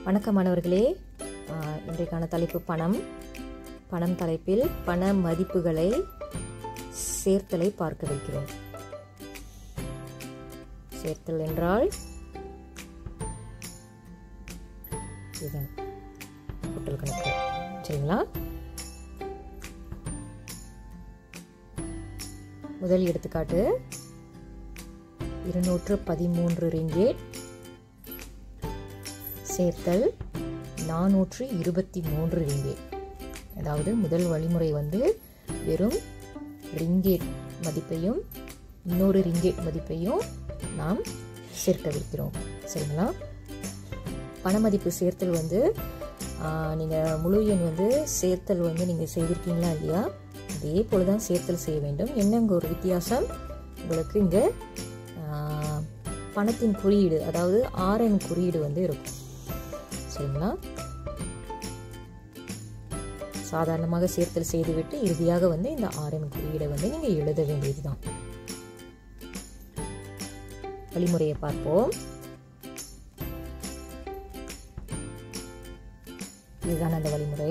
வணக்கம் மாணவர்களே ஆஹ், இன்றைக்கான தலைப்பு பணம் பணம் தலைப்பில் பண மதிப்புகளை சேர்த்தலை பார்க்க வைக்கிறோம் சேர்த்தல் என்றால் இதுதான் கூட்டல் கணக்கு சரிங்களா முதல் எடுத்துக்காட்டு இருநூற்று பதிமூன்று ரிங்கேட் சேர்த்தல் நானூற்று இருபத்தி மூன்று ரிங்கேட் அதாவது முதல் வழிமுறை வந்து வெறும் ரிங்கேட் மதிப்பையும் இன்னொரு ரிங்கேட் மதிப்பையும் நாம் சேர்க்கவிருக்கிறோம் சரிங்களா பண மதிப்பு சேர்த்தல் வந்து நீங்கள் முழு எண் வந்து சேர்த்தல் வந்து நீங்கள் செய்திருக்கீங்களா இல்லையா அதே போல் தான் சேர்த்தல் செய்ய வேண்டும் என்னங்க ஒரு வித்தியாசம் உங்களுக்கு இங்கே பணத்தின் குறியீடு அதாவது ஆர்என் குறியீடு வந்து இருக்கும் சரிங்களா சாதாரணமாக சேர்த்தல் செய்துவிட்டு இறுதியாக வந்து இந்த ஆர்எம் குறியீடை வந்து நீங்கள் எழுத வேண்டியதுதான் வழிமுறையை பார்ப்போம் இதுதான் அந்த வழிமுறை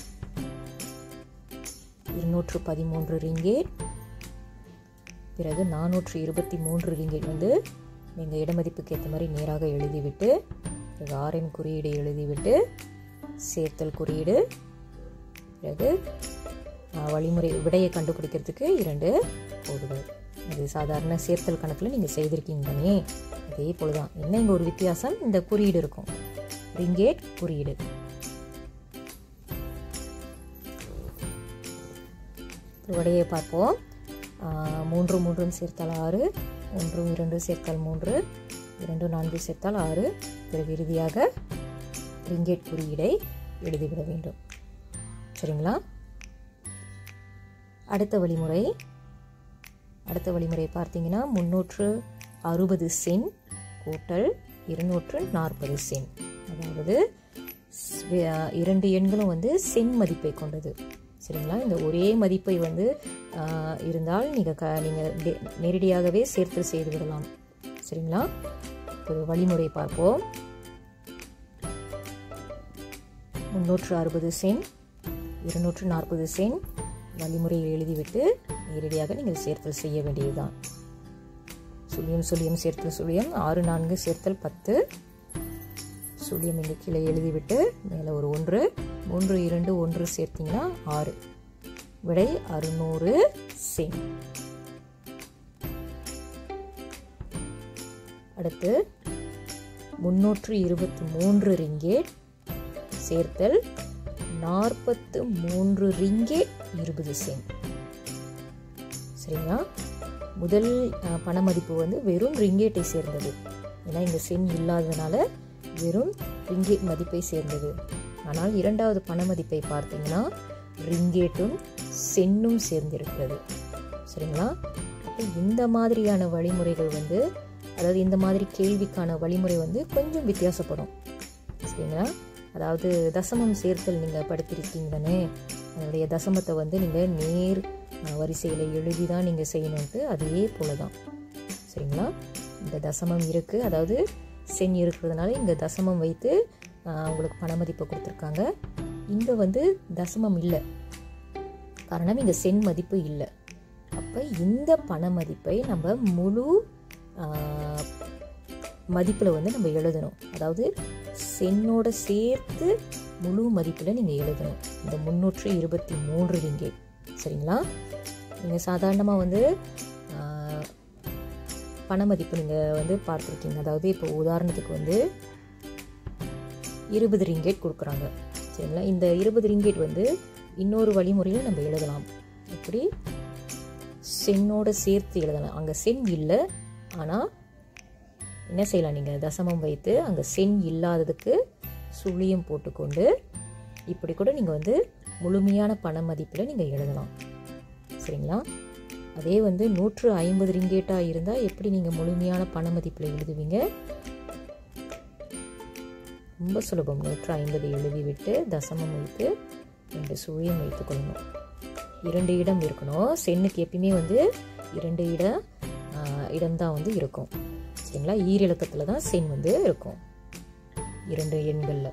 இருநூற்று பதிமூன்று ரிங்கேட் பிறகு நானூற்று இருபத்தி மூன்று ரிங்கேட் வந்து நீங்கள் இடமதிப்புக்கு ஏற்ற மாதிரி நேராக எழுதிவிட்டு பிறகு ஆர்எம் குறியீடு எழுதிவிட்டு சேர்த்தல் குறியீடு பிறகு ஆஹ், வழிமுறை விடையை கண்டுபிடிக்கிறதுக்கு இரண்டு கோடுகள் இது சாதாரண சேர்த்தல் கணக்கில் நீங்கள் செய்திருக்கீங்க தானே அதே போல தான் என்ன இங்கே ஒரு வித்தியாசம் இந்த குறியீடு இருக்கும் ரிங்கேட் குறியீடு விடையை பார்ப்போம் ஆஹ், மூன்று மூன்றும் சேர்த்தால் ஆறு ஒன்றும் இரண்டு சேர்த்தால் மூன்று இரண்டு நான்கு சேர்த்தால் ஆறு பிறகு இறுதியாக ரிங்கேட் குறியீடை எழுதிவிட வேண்டும் சரிங்களா அடுத்த வழிமுறை அடுத்த வழிமுறை பார்த்தீங்கன்னா முந்நூற்று அறுபது சென் கூட்டல் இருநூற்று நாற்பது சென் அதாவது ஸ்- வே- இரண்டு எண்களும் வந்து சென் மதிப்பை கொண்டது சரிங்களா இந்த ஒரே மதிப்பை வந்து ஆஹ், இருந்தால் நீங்கள் க நீங்கள் டே- நேரடியாகவே சேர்த்து செய்து விடலாம் சரிங்களா ஒரு வழிமுறை பார்ப்போம் முந்நூற்று அறுபது சென் இருநூற்று நாற்பது சென் வழிமுறையை எழுதிவிட்டு நேரடியாக நீங்கள் சேர்த்தல் செய்ய வேண்டியதுதான் சுழியம் சுழியம் சேர்த்தல் சுழியம் ஆறு நான்கு சேர்த்தல் பத்து சுழியம் இந்த கீழே எழுதிவிட்டு மேலே ஒரு ஒன்று மூன்று இரண்டு ஒன்று சேர்த்தீங்கன்னா ஆறு விடை அறுநூறு சென் அடுத்து முன்னூற்று இருபத்தி மூன்று ரிங்கேட் சேர்த்தல் நாற்பத்து மூன்று ரிங்கேட் இருபது சென் சரிங்களா முதல் அஹ், பண மதிப்பு வந்து வெறும் ரிங்கேட்டை சேர்ந்தது ஏன்னா இங்கே சென் இல்லாததுனால வெறும் ரிங்கேட் மதிப்பை சேர்ந்தது ஆனால் இரண்டாவது பண மதிப்பை பார்த்தீங்கன்னா ரிங்கேட்டும் சென்னும் சேர்ந்திருக்கிறது சரிங்களா அப்போ இந்த மாதிரியான வழிமுறைகள் வந்து அதாவது இந்த மாதிரி கேள்விக்கான வழிமுறை வந்து கொஞ்சம் வித்தியாசப்படும் சரிங்களா அதாவது தசமம் சேர்த்தல் நீங்கள் படித்திருக்கீங்க தானே அதனுடைய தசமத்தை வந்து நீங்கள் நேர் வரிசையில் எழுதி தான் நீங்கள் செய்யணுன்ட்டு அதே போல தான் சரிங்களா இந்த தசமம் இருக்குது அதாவது சென் இருக்கிறதுனால இங்கே தசமம் வைத்து ஆஹ், உங்களுக்கு பண மதிப்பை கொடுத்துருக்காங்க இங்கே வந்து தசமம் இல்லை காரணம் இங்கே சென் மதிப்பு இல்லை அப்போ இந்த பண மதிப்பை நம்ம முழு மதிப்பில் வந்து நம்ம எழுதணும் அதாவது சென்னோட சேர்த்து முழு மதிப்பில் நீங்கள் எழுதணும் இந்த முந்நூற்று இருபத்தி மூன்று ரிங்கே சரிங்களா நீங்கள் சாதாரணமாக வந்து ஆஹ், பண மதிப்பு நீங்கள் வந்து பார்த்துருக்கீங்க அதாவது இப்போ உதாரணத்துக்கு வந்து இருபது ரிங்கேட் கொடுக்குறாங்க சரிங்களா இந்த இருபது ரிங்கேட் வந்து இன்னொரு வழிமுறையில் நம்ம எழுதலாம் எப்படி சென்னோட சேர்த்து எழுதலாம் அங்கே சென் இல்லை ஆனால் என்ன செய்யலாம் நீங்கள் தசமம் வைத்து அங்கே சென் இல்லாததுக்கு சுழியம் போட்டுக்கொண்டு இப்படி கூட நீங்கள் வந்து முழுமையான பண மதிப்பில் நீங்கள் எழுதலாம் சரிங்களா அதே வந்து நூற்று ஐம்பது ரிங்கேட்டாக இருந்தால் எப்படி நீங்கள் முழுமையான பண மதிப்பில் எழுதுவீங்க ரொம்ப சுலபம் நூற்று ஐம்பது எழுதிவிட்டு தசமம் வைத்து ரெண்டு சுழியம் வைத்துக் கொள்ளணும் இரண்டு இடம் இருக்கணும் சென்னுக்கு எப்பயுமே வந்து இரண்டு இடம் இடம்தான் வந்து இருக்கும் சரிங்களா ஈரிலக்கத்தில் தான் சென் வந்து இருக்கும் இரண்டு எண்களில்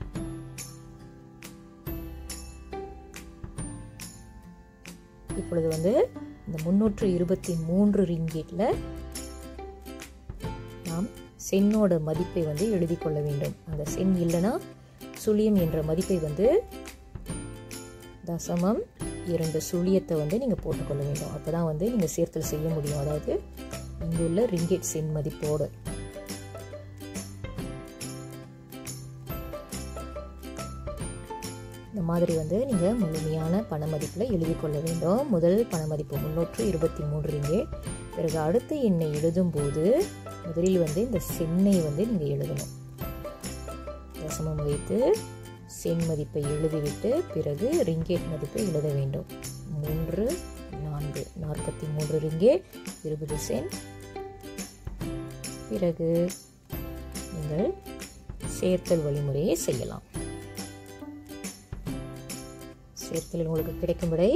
இப்பொழுது வந்து இந்த முன்னூற்று இருபத்தி மூன்று ரிங்கேட்டில் நாம் சென்னோட மதிப்பை வந்து எழுதி கொள்ள வேண்டும் அந்த சென் இல்லைன்னா சுழியம் என்ற மதிப்பை வந்து தசமம் இரண்டு சுழியத்தை வந்து நீங்கள் போட்டுக்கொள்ள வேண்டும் அப்போ தான் வந்து நீங்கள் சேர்த்தல் செய்ய முடியும் அதாவது இங்குள்ள ரிங்கெட் சென் மதிப்போடு இந்த மாதிரி வந்து நீங்கள் முழுமையான பண மதிப்பில் எழுதி கொள்ள வேண்டும் முதல் பண மதிப்பு முன்னூற்று இருபத்தி மூன்று ரிங்கே பிறகு அடுத்த எண்ணை எழுதும்போது முதலில் வந்து இந்த சென்னை வந்து நீங்கள் எழுதணும் தசமம் வைத்து சென் மதிப்பை எழுதிவிட்டு பிறகு ரிங்கேட் மதிப்பை எழுத வேண்டும் மூன்று நான்கு நாற்பத்தி மூன்று ரிங்கே இருபது சென் பிறகு நீங்கள் சேர்த்தல் வழிமுறையை செய்யலாம் சேர்த்தலில் உங்களுக்கு கிடைக்கும் விடை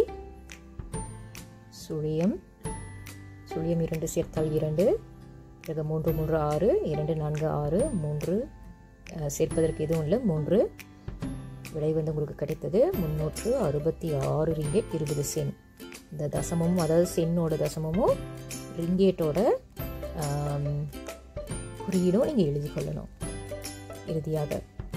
சுழியம் சுழியம் இரண்டு சேர்த்தால் இரண்டு பிறகு மூன்று மூன்று ஆறு இரண்டு நான்கு ஆறு மூன்று சேர்ப்பதற்கு எதுவும் இல்லை மூன்று விடை வந்து உங்களுக்கு கிடைத்தது முந்நூற்று அறுபத்தி ஆறு ரிங்கெட் இருபது சென் இந்த தசமமும் அதாவது சென்னோட தசமமும் ரிங்கேட்டோட குறியீடும் நீங்கள் எழுதி கொள்ளணும் இறுதியாக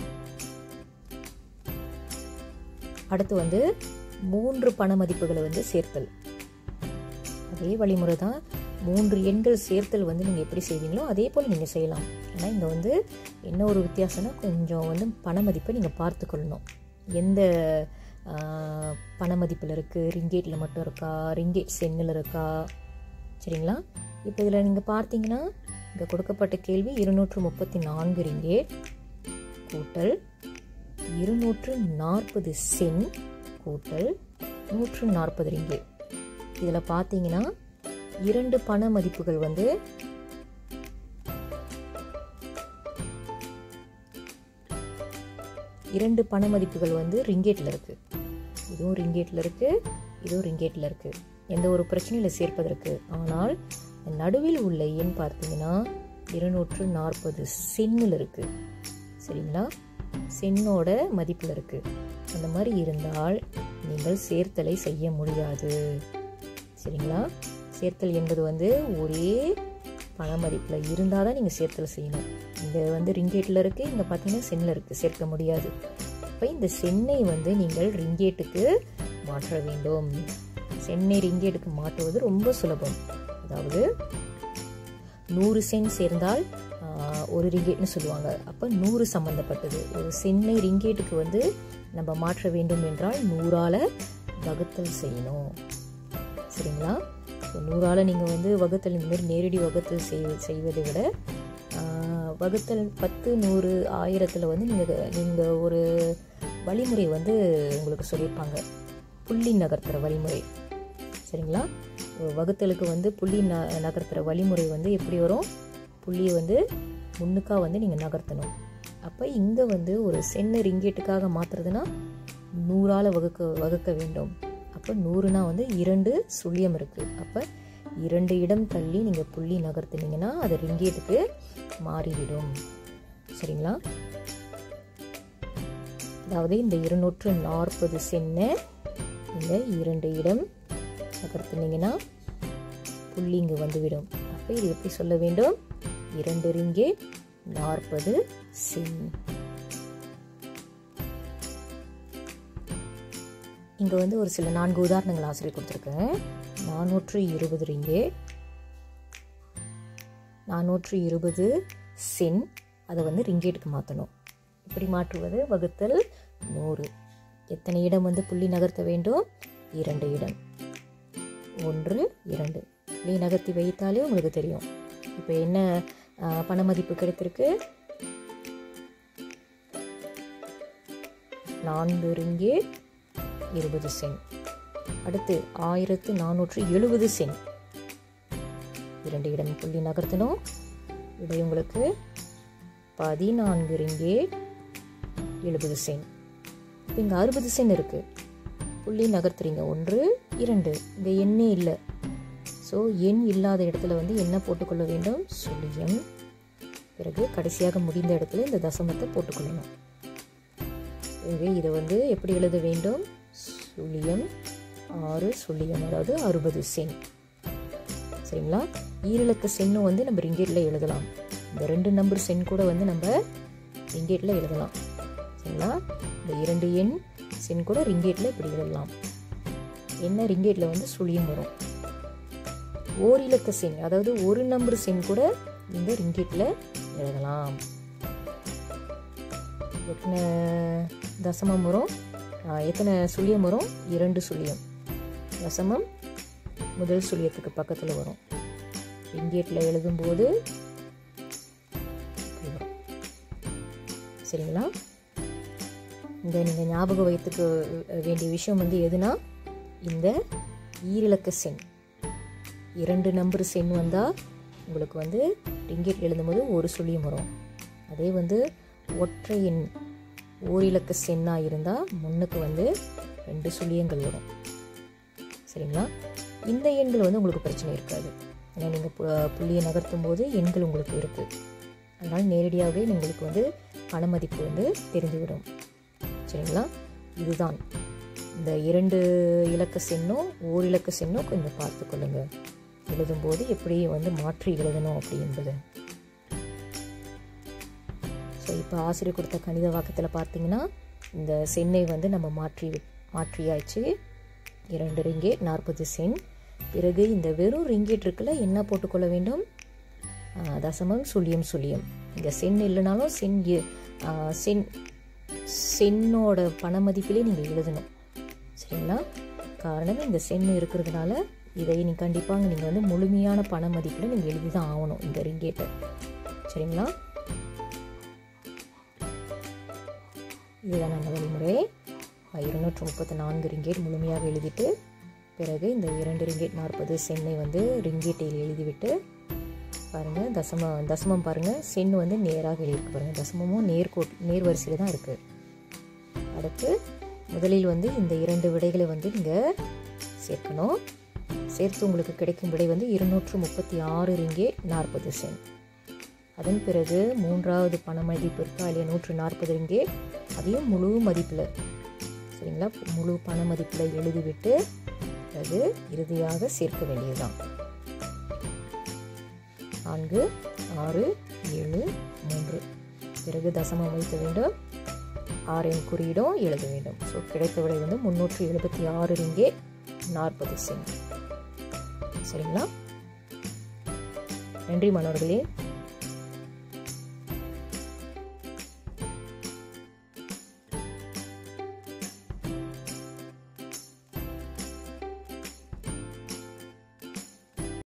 அடுத்து வந்து மூன்று பண மதிப்புகளை வந்து சேர்த்தல் அதே வழிமுறை தான் மூன்று எண்கள் சேர்த்தல் வந்து நீங்கள் எப்படி செய்வீங்களோ அதே போல் நீங்கள் செய்யலாம் ஆனால் இங்கே வந்து என்ன ஒரு வித்தியாசம்னா கொஞ்சம் வந்து பண மதிப்பை நீங்கள் பார்த்துக்கொள்ளணும் எந்த பண மதிப்பில் இருக்குது ரிங்கேட்டில் மட்டும் இருக்கா ரிங்கேட் சென்னில் இருக்கா சரிங்களா இப்போ இதில் நீங்கள் பார்த்தீங்கன்னா இங்கே கொடுக்கப்பட்ட கேள்வி இருநூற்று முப்பத்தி நான்கு ரிங்கேட் கூட்டல் இருநூற்று நாற்பது சென் கூட்டல் நூற்று நாற்பது ரிங்கே இதில் பார்த்தீங்கன்னா இரண்டு பண மதிப்புகள் வந்து இரண்டு பண மதிப்புகள் வந்து ரிங்கேட்டில் இருக்குது இதுவும் ரிங்கேட்டில் இருக்குது இதுவும் ரிங்கேட்டில் இருக்குது எந்த ஒரு பிரச்சனையில் சேர்ப்பதற்கு ஆனால் நடுவில் உள்ள எண் பார்த்தீங்கன்னா இருநூற்று நாற்பது சென்னில் இருக்குது சரிங்களா சென்னோட மதிப்பில் இருக்குது அந்த மாதிரி இருந்தால் நீங்கள் சேர்த்தலை செய்ய முடியாது சரிங்களா சேர்த்தல் என்பது வந்து ஒரே பண மதிப்பில் இருந்தால் தான் நீங்கள் சேர்த்தல் செய்யணும் இந்த வந்து ரிங்கேட்டில் இருக்குது இங்கே பார்த்தீங்கன்னா சென்னில் இருக்குது சேர்க்க முடியாது அப்போ இந்த சென்னை வந்து நீங்கள் ரிங்கேட்டுக்கு மாற்ற வேண்டும் சென்னை ரிங்கேட்டுக்கு மாற்றுவது ரொம்ப சுலபம் அதாவது நூறு சென் சேர்ந்தால் ஒரு ரிங்கேட்னு சொல்லுவாங்க அப்போ நூறு சம்மந்தப்பட்டது ஒரு சென்னை ரிங்கேட்டுக்கு வந்து நம்ம மாற்ற வேண்டும் என்றால் நூறால் வகுத்தல் செய்யணும் சரிங்களா ஸோ நூறால் நீங்கள் வந்து வகுத்தல் இந்தமாரி நேரடி வகுத்தல் செய் செய்வதை விட வகுத்தல் பத்து நூறு ஆயிரத்தில் வந்து நீங்கள் நீங்கள் ஒரு வழிமுறை வந்து உங்களுக்கு சொல்லியிருப்பாங்க புள்ளி நகர்த்துற வழிமுறை சரிங்களா வகுத்தலுக்கு வந்து புள்ளி ந நகர்த்துற வழிமுறை வந்து எப்படி வரும் புள்ளியை வந்து முன்னுக்காக வந்து நீங்கள் நகர்த்தணும் அப்போ இங்கே வந்து ஒரு சென்னை ரிங்கேட்டுக்காக மாற்றுறதுனா நூறால் வகுக்க வகுக்க வேண்டும் அப்போ நூறுனா வந்து இரண்டு சுழியம் இருக்குது அப்போ இரண்டு இடம் தள்ளி நீங்கள் புள்ளி நகர்த்துனீங்கன்னா அது ரிங்கேட்டுக்கு மாறிவிடும் சரிங்களா அதாவது இந்த இருநூற்று நாற்பது சென்னை இந்த இரண்டு இடம் நகர்த்துனீங்கன்னா புள்ளி இங்கே வந்துவிடும் அப்போ இது எப்படி சொல்ல வேண்டும் இரண்டு ரிங்கே நாற்பது சென் இங்கே வந்து ஒரு சில நான்கு உதாரணங்கள் ஆசிரியர் கொடுத்துருக்கேன் நானூற்று இருபது ரிங்கே நானூற்று இருபது சென் அதை வந்து ரிங்கேட்டுக்கு மாற்றணும் இப்படி மாற்றுவது வகுத்தல் நூறு எத்தனை இடம் வந்து புள்ளி நகர்த்த வேண்டும் இரண்டு இடம் ஒன்று இரண்டு புள்ளி நகர்த்தி வைத்தாலே உங்களுக்கு தெரியும் இப்போ என்ன பண மதிப்பு கிடைத்திருக்கு நான்கு ரிங்கே இருபது சென் அடுத்து ஆயிரத்து நானூற்று எழுபது சென் இரண்டு இடம் புள்ளி நகர்த்தணும் விடை உங்களுக்கு பதினான்கு ரிங்கே எழுபது சென் இப்போ இங்கே அறுபது சென் இருக்குது புள்ளி நகர்த்துறீங்க ஒன்று இரண்டு இங்கே எண்ணே இல்லை ஸோ எண் இல்லாத இடத்துல வந்து என்ன போட்டுக்கொள்ள வேண்டும் சுழியம் பிறகு கடைசியாக முடிந்த இடத்துல இந்த தசமத்தை போட்டுக்கொள்ளணும் எனவே இதை வந்து எப்படி எழுத வேண்டும் சுழியம் ஆறு சுழியம் அதாவது அறுபது சென் சரிங்களா ஈரிலக்க சென்னும் வந்து நம்ம ரிங்கேட்டில் எழுதலாம் இந்த ரெண்டு நம்பர் சென் கூட வந்து நம்ம ரிங்கேட்டில் எழுதலாம் சரிங்களா இந்த இரண்டு எண் சென் கூட ரிங்கேட்டில் இப்படி எழுதலாம் என்ன ரிங்கேட்டில் வந்து சுழியம் வரும் ஓரிலக்க சென் அதாவது ஒரு நம்பர் சென் கூட இந்த ரிங்கேட்டில் எழுதலாம் எத்தனை தசமம் வரும் ஆ, எத்தனை சுழியம் வரும் இரண்டு சுழியம் தசமம் முதல் சுழியத்துக்கு பக்கத்தில் வரும் ரிங்கேட்டில் எழுதும்போது இப்படி வரும். சரிங்களா இந்த நீங்கள் ஞாபகம் வைத்துக்க வேண்டிய விஷயம் வந்து எதுனா இந்த ஈரிலக்க சென் இரண்டு நம்பர் சென் வந்தால் உங்களுக்கு வந்து ரிங்கெட் எழுதும்போது ஒரு சுழியம் வரும் அதே வந்து ஒற்றை எண் ஓரிலக்க சென்னாக இருந்தால் முன்னுக்கு வந்து ரெண்டு சுழியங்கள் வரும் சரிங்களா இந்த எண்கள் வந்து உங்களுக்கு பிரச்சனை இருக்காது ஏன்னா நீங்கள் புள்ளியை நகர்த்தும் போது எண்கள் உங்களுக்கு இருக்குது அதனால் நேரடியாகவே உங்களுக்கு வந்து பண மதிப்பு வந்து தெரிந்துவிடும் சரிங்களா இதுதான் இந்த இரண்டு இலக்க சென்னும் ஓர் இலக்க சென்னும் கொஞ்சம் பார்த்து கொள்ளுங்க எழுதும்போது எப்படி வந்து மாற்றி எழுதணும் அப்படி என்பது ஸோ இப்போ ஆசிரியர் கொடுத்த கணித வாக்கத்தில் பார்த்தீங்கன்னா இந்த சென்னை வந்து நம்ம மாற்றி விட்- மாற்றியாச்சு இரண்டு ரிங்கேட் நாற்பது சென் பிறகு இந்த வெறும் ரிங்கேட் இருக்குல்ல என்ன போட்டுக்கொள்ள வேண்டும் ஆ, தசமம் சுழியம் சுழியம் இங்கே சென் இல்லைனாலும் சென் எ- ஆ, சென் சென்னோட பண மதிப்பிலே நீங்கள் எழுதணும் சரிங்களா காரணம் இந்த சென் இருக்கிறதுனால இதை நீ கண்டிப்பாக நீங்கள் வந்து முழுமையான பண மதிப்பில் நீங்கள் எழுதி தான் ஆகணும் இந்த ரிங்கேட்டை சரிங்களா இதுதான் அந்த வழிமுறை இருநூற்று முப்பத்தி நான்கு ரிங்கேட் முழுமையாக எழுதிட்டு பிறகு இந்த இரண்டு ரிங்கேட் நாற்பது சென்னை வந்து ரிங்கேட்டில் எழுதிவிட்டு பாருங்கள் தசம தசமம் பாருங்கள் சென் வந்து நேராக எழுதியிருக்கு பாருங்கள் தசமமும் நேர்கோட் நேர் வரிசையில் தான் இருக்குது அடுத்து முதலில் வந்து இந்த இரண்டு விடைகளை வந்து நீங்கள் சேர்க்கணும் சேர்த்து உங்களுக்கு கிடைக்கும் விடை வந்து இருநூற்று முப்பத்தி ஆறு ரிங்கே நாற்பது சென் அதன் பிறகு மூன்றாவது பண மதிப்பு இருக்கா இல்லையா நூற்று நாற்பது ரிங்கே அதையும் முழு மதிப்பில் சரிங்களா முழு பண மதிப்பில் எழுதிவிட்டு பிறகு இறுதியாக சேர்க்க வேண்டியதுதான் நான்கு ஆறு ஏழு மூன்று பிறகு தசமம் வைக்க வேண்டும் ஆறின் குறியீடும் எழுத வேண்டும் ஸோ கிடைத்த விடை வந்து முந்நூற்றி எழுபத்தி ஆறு ரிங்கே நாற்பது சென்ட் சரிங்களா நன்றி மாணவர்களே